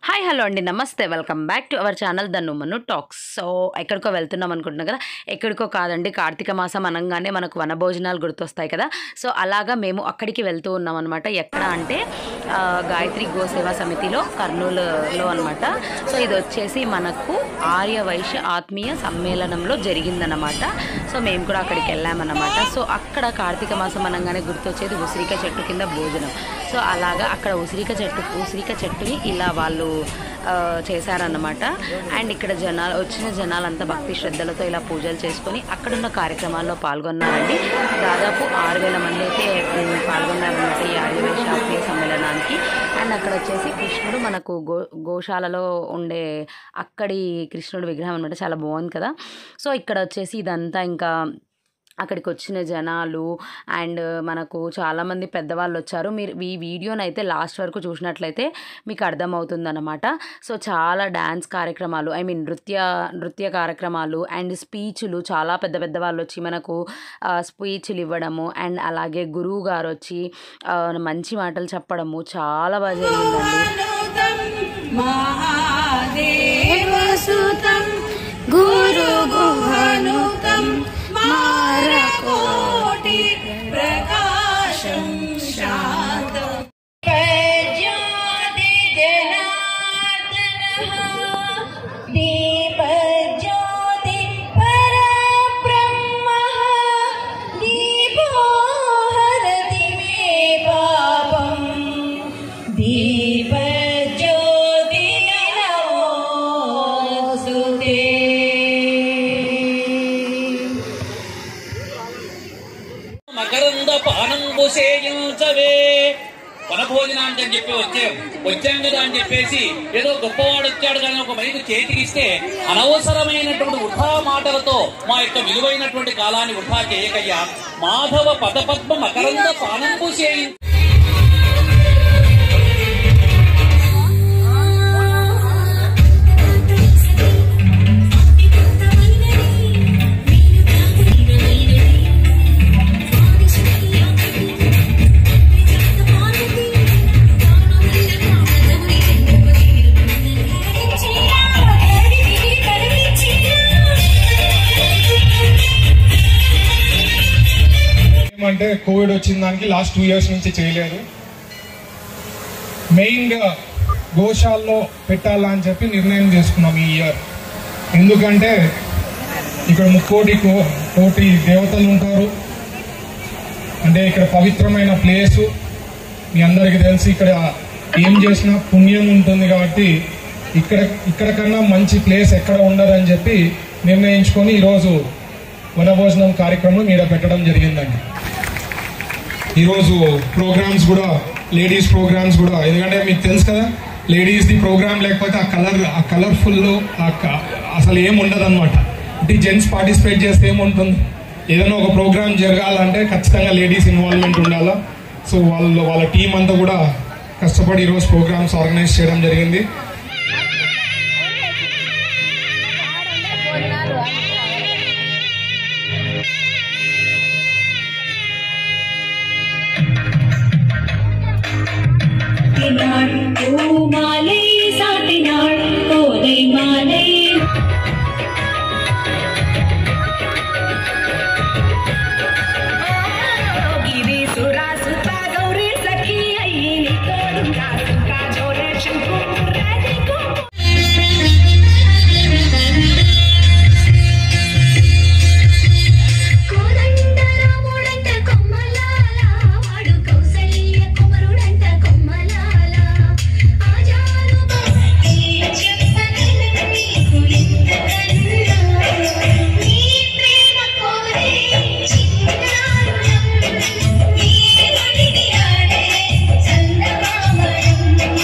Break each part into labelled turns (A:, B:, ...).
A: hi hello అండి నమస్తే welcome back to our channel the Numanu talks so ఎక్కడికో వెళ్తున్నాం అనుకుంటున్నాం కదా ఎక్కడికో కాదండి కార్తీక మాసం అనగానే మనకు వనభోజనాలు గుర్తొస్తాయి కదా సో అలాగా మేము అక్కడికి వెళ్తూ ఉన్నాం అనమాట ఎక్కడ అంటే ఆ, గాయత్రి గోసేవా సమితిలో కర్నూలులో అనమాట సో ఇది వచ్చేసి మనకు ఆర్య వైశ్య ఆత్మీయ సమ్మేళనంలో జరిగిందనమాట సో మేము కూడా అక్కడికి వెళ్ళామన్నమాట సో అక్కడ కార్తీక మాసం అనగానే గుర్తొచ్చేది ఉసిరిక చెట్టు కింద భోజనం సో అలాగా అక్కడ ఉసిరిక చెట్టు ఉసిరిక చెట్టుని ఇలా వాళ్ళు ఆ, చేశారన్నమాట అండ్ ఇక్కడ జనాలు వచ్చిన జనాలంతా భక్తి శ్రద్ధలతో ఇలా పూజలు చేసుకొని అక్కడున్న కార్యక్రమాల్లో పాల్గొన్నారండి దాదాపు ఆరు వేల మంది అయితే ఉమ్, పాల్గొన్నారన్నమాట ఈ ఆర్యవేశ ఆత్మీయ సమ్మేళనానికి అండ్ అక్కడ వచ్చేసి కృష్ణుడు మనకు గో గోశాలలో ఉండే అక్కడి కృష్ణుడు విగ్రహం అనమాట చాలా బాగుంది కదా సో ఇక్కడ వచ్చేసి ఇదంతా ఇంకా అక్కడికి వచ్చిన జనాలు అండ్ మనకు చాలామంది పెద్దవాళ్ళు వచ్చారు మీరు ఈ వీడియోని అయితే లాస్ట్ వరకు చూసినట్లయితే మీకు అర్థమవుతుందన్నమాట సో చాలా డ్యాన్స్ కార్యక్రమాలు ఐ మీన్ నృత్య నృత్య కార్యక్రమాలు అండ్ స్పీచ్లు చాలా పెద్ద పెద్ద వాళ్ళు వచ్చి మనకు స్పీచ్లు ఇవ్వడము అండ్ అలాగే గురువు గారు వచ్చి ఆ, మంచి మాటలు చెప్పడము చాలా బాగా జరిగిందండి
B: महादेवसुतं गुरुगुहनुतं मारकोटि प्रकाशं शान्तम् दीपज्योति परब्रह्मः दीपो हरति मे पापम् दीपज्योति नमोऽस्तु ते
C: మకరంద పానంబు సేయించవే వనభోజనానికి అని చెప్పి వచ్చాం వచ్చాం కదా అని చెప్పేసి ఏదో గొప్పవాడు వచ్చాడు కానీ ఒక మైకు చేతికిస్తే అనవసరమైనటువంటి వృధా మాటలతో మా యొక్క విలువైనటువంటి కాలాన్ని వృధా చేయకయ్యా మాధవ పదపద్మ మకరంద పానంబు సేయి
D: ఏమంటే కోవిడ్ వచ్చిన దానికి లాస్ట్ టూ ఇయర్స్ నుంచి చేయలేదు మెయిన్గా గోశాల్లో పెట్టాలా అని చెప్పి నిర్ణయం చేసుకున్నాం ఈ ఇయర్ ఎందుకంటే ఇక్కడ ముక్కోటి కో- కోటి దేవతలు ఉంటారు అంటే ఇక్కడ పవిత్రమైన ప్లేసు మీ అందరికీ తెలిసి ఇక్కడ ఏం చేసినా పుణ్యం ఉంటుంది కాబట్టి ఇక్కడ ఇక్కడ కన్నా మంచి ప్లేస్ ఎక్కడ ఉండదని చెప్పి నిర్ణయించుకొని ఈరోజు వనభోజనం కార్యక్రమం ఇక్కడ పెట్టడం జరిగిందండి ఈరోజు ప్రోగ్రామ్స్ కూడా లేడీస్ ప్రోగ్రామ్స్ కూడా ఎందుకంటే మీకు తెలుసు కదా లేడీస్ ది ప్రోగ్రామ్ లేకపోతే ఆ కలర్ ఆ కలర్ఫుల్ ఆ క- అసలు ఏం ఉండదు అనమాట అంటే జెంట్స్ పార్టిసిపేట్ చేస్తే ఏముంటుంది ఏదైనా ఒక ప్రోగ్రామ్ జరగాలంటే ఖచ్చితంగా లేడీస్ ఇన్వాల్వ్మెంట్ ఉండాలా సో వాళ్ళు వాళ్ళ టీం అంతా కూడా కష్టపడి ఈరోజు ప్రోగ్రామ్స్ ఆర్గనైజ్ చేయడం జరిగింది
B: சாட்டினாள் பூமாலை சாட்டினாள் கோதை மாலை గిరి సురా సుత గౌరీ సఖి అయ్యి తోడుగా సుఖ జోరే శంకు రాధికు
E: కోదండరాముడంట కొమ్మలాల వాడు కౌసల్య కుమరుడంట కొమ్మలాల ఆజాను భక్తి చెప్పనని కులింత కన్నా నీ ప్రేమ కోరే చిన్నారులం నీ మడిని ఆడే చందమామరం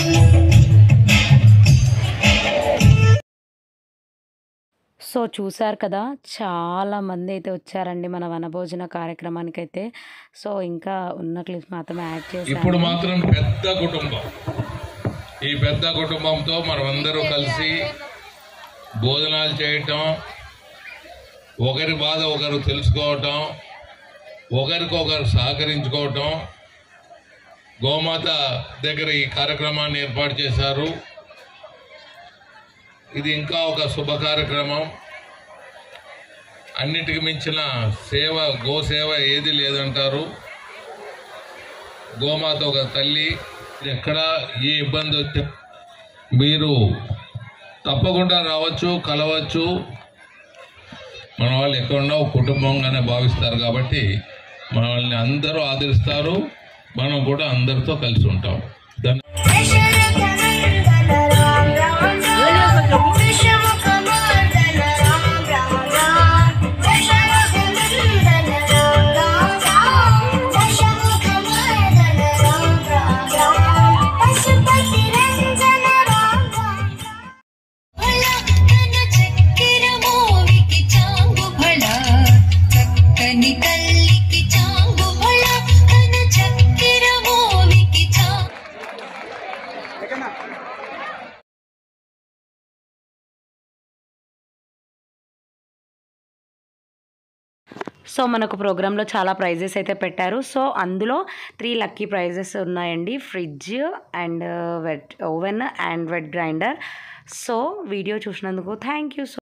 A: సో చూశారు కదా చాలా మంది అయితే వచ్చారండి మన వనభోజన కార్యక్రమానికి అయితే సో ఇంకా ఉన్న క్లిప్స్ మాత్రమే యాడ్ చేశాను
F: ఇప్పుడు మాత్రం పెద్ద కుటుంబం ఈ పెద్ద కుటుంబంతో మనమందరూ కలిసి భోజనాలు చేయటం ఒకరి బాధ ఒకరు తెలుసుకోవటం ఒకరికొకరు సహకరించుకోవటం గోమాత దగ్గర ఈ కార్యక్రమాన్ని ఏర్పాటు చేశారు ఇది ఇంకా ఒక శుభ కార్యక్రమం అన్నిటికి మించిన సేవ గోసేవ ఏది లేదంటారు గోమాత ఒక తల్లి ఎక్కడ ఏ ఇబ్బంది వచ్చి మీరు తప్పకుండా రావచ్చు కలవచ్చు మన వాళ్ళు ఎక్కడున్నా ఒక కుటుంబంగానే భావిస్తారు కాబట్టి మనల్ని అందరూ ఆదరిస్తారు మనం కూడా అందరితో కలిసి ఉంటాం ధన్య
E: దశరథనందన రామ రామ విశ్వముఖమర్దన రామ రామ దశరథనందన రామ రామ దశముఖమర్దన రామ రామ పశుపతి రంజన రామ భళ కన చక్కెర మోవికి చాంగు భళ చక్కని తల్లికి చాంగు భళ కన చక్కెర మోవికి చాంగు
A: సో మనకు ప్రోగ్రాంలో చాలా ప్రైజెస్ అయితే పెట్టారు సో అందులో త్రీ లక్కీ ప్రైజెస్ ఉన్నాయండి fridge and wet oven and wet grinder so video చూసినందుకు థ్యాంక్ యూ సో